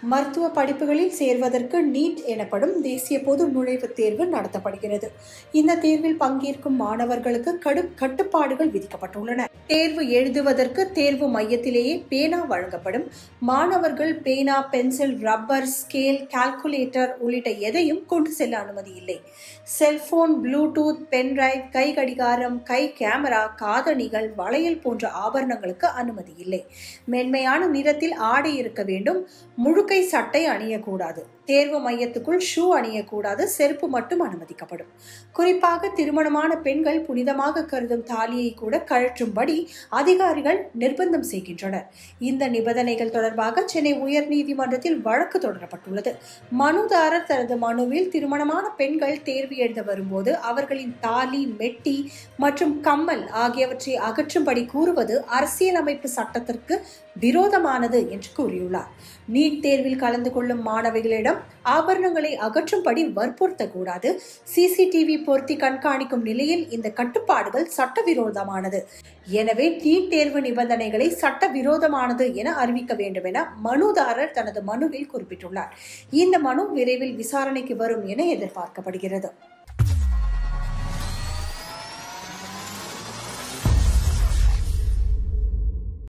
மருத்துவ படிப்புகளில் சேர்வதற்கு நீட் எனப்படும் தேசிய பொது நுழைவுத் தேர்வு நடத்தப்படுகிறது இந்த தேர்வில் பங்கேற்கும் மாணவர்களுக்கு கடும் கட்டுப்பாடுகள் விதிக்கப்பட்டுள்ளன தேர்வு எழுதுவதற்கு தேர்வு மையத்திலேயே பேனா வழங்கப்படும் மாணவர்கள் பேனா பென்சில் ரப்பர் ஸ்கேல் கால்குலேட்டர் உள்ளிட்ட எதையும் கொண்டு செல்ல அனுமதி இல்லை செல்போன் ப்ளூடூத் பென்டிரைவ் கை கடிகாரம் கை கேமரா காதணிகள் வளையல் போன்ற ஆபரணங்களுக்கு அனுமதி இல்லை மென்மையான நிறத்தில் ஆடை இருக்க வேண்டும் முழுக்கை சட்டை அணியக்கூடாது தேர்வு மையத்துக்குள் ஷூ அணியக்கூடாது செருப்பு மட்டும் அனுமதிக்கப்படும் குறிப்பாக திருமணமான பெண்கள் புனிதமாக கருதும் தாலியை கூட கழற்றும்படி அதிகாரிகள் நிர்பந்தம் செய்கின்றனர் இந்த நிபந்தனைகள் தொடர்பாக சென்னை உயர்நீதிமன்றத்தில் வழக்கு தொடரப்பட்டுள்ளது மனுதாரர் தனது மனுவில் திருமணமான பெண்கள் தேர்வு எழுத வரும்போது அவர்களின் தாலி மெட்டி மற்றும் கம்மல் ஆகியவற்றை அகற்றும்படி கூறுவது அரசியலமைப்பு சட்டத்திற்கு விரோதமானது என்று கூறியுள்ளார் நீட் தேர்வில் கலந்து கொள்ளும் மாணவிகளிடம் ஆபரணங்களை அகற்றும்படி வற்புறுத்தக்கூடாது சிசிடிவி பொருத்தி கண்காணிக்கும் நிலையில் இந்த கட்டுப்பாடுகள் சட்டவிரோதமானது எனவே நீட் தேர்வு நிபந்தனைகளை சட்டவிரோதமானது என அறிவிக்க வேண்டும் என மனுதாரர் தனது மனுவில் குறிப்பிட்டுள்ளார் இந்த மனு விரைவில் விசாரணைக்கு வரும் என எதிர்பார்க்கப்படுகிறது